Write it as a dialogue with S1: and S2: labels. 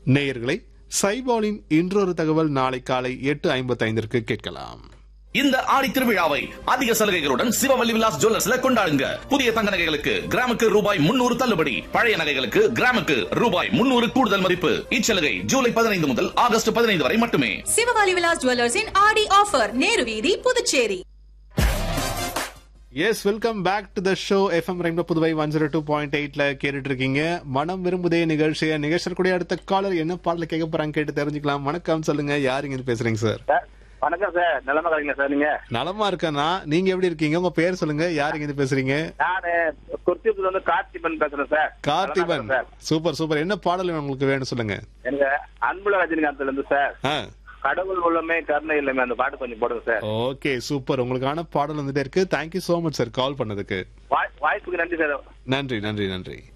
S1: நேயர்களை சைபாலின் இன்றொரு தகவல் நாளை காலை எட்டு ஐம்பத்தைந்திற்கு கேட்கலாம்
S2: இந்த ஆடி திருவிழாவை அதிக சலுகைகளுடன் சிவவல்லி விலாஸ் ஜுவல்லர்ஸ்ல கொண்டாடுங்க புதிய தங்க நகைகளுக்கு கிராமுக்கு ரூபாய் முன்னூறு தள்ளுபடி பழைய நகைகளுக்கு கிராமுக்கு ரூபாய் முன்னூறு கூடுதல் மதிப்பு இச்சலுகை ஜூலை பதினைந்து முதல் ஆகஸ்ட் பதினைந்து வரை மட்டுமே
S3: சிவகாலி விலாஸ் ஜுவல்லர்ஸின் ஆடி ஆஃபர் நேரு வீதி Puducherry
S1: yes welcome back to the show FM rainbow Puduvai one zero two point எயிட்ல கேட்டுட்டு இருக்கீங்க மனம் விரும்புதே நிகழ்ச்சியை நிகழ்ச்சியக்கூடிய அடுத்த காலர் என்ன பாடல கேட்க போறாங்க கேட்டு தெரிஞ்சுக்கலாம் வணக்கம் சொல்லுங்க யார் இங்க பேசுறீங்க சார்
S4: சார் வணக்கம் சார் நிலமா இருக்கீங்களா சார் நீங்க
S1: நலமா இருக்கேனா நீங்க எப்படி இருக்கீங்க உங்க பேர் சொல்லுங்க யார் இங்க பேசுறீங்க
S4: நானு குர்த்திபுல வந்து கார்த்திபன் பேசுறேன் சார்
S1: கார்த்திபன்
S4: நலமா இருக்கேன்
S1: சூப்பர் சூப்பர் என்ன பாடல் உங்களுக்கு வேணும் சொல்லுங்க
S4: சார் எனக்கு அன்புல ரஜினிகாந்த்ல இருந்து சார்
S1: ஆ
S4: கடவுள் உள்ளமே கருணை இல்லமே அந்த பாட்டு கொஞ்சம் போடுங்க சார்
S1: ஓகே சூப்பர் உங்களுக்கான பாடல் வந்துட்டே இருக்கு thank you so much sir call பண்ணதுக்கு
S4: வாய்- வாய்ப்புக்கு நன்றி சார்
S1: நன்றி நன்றி நன்றி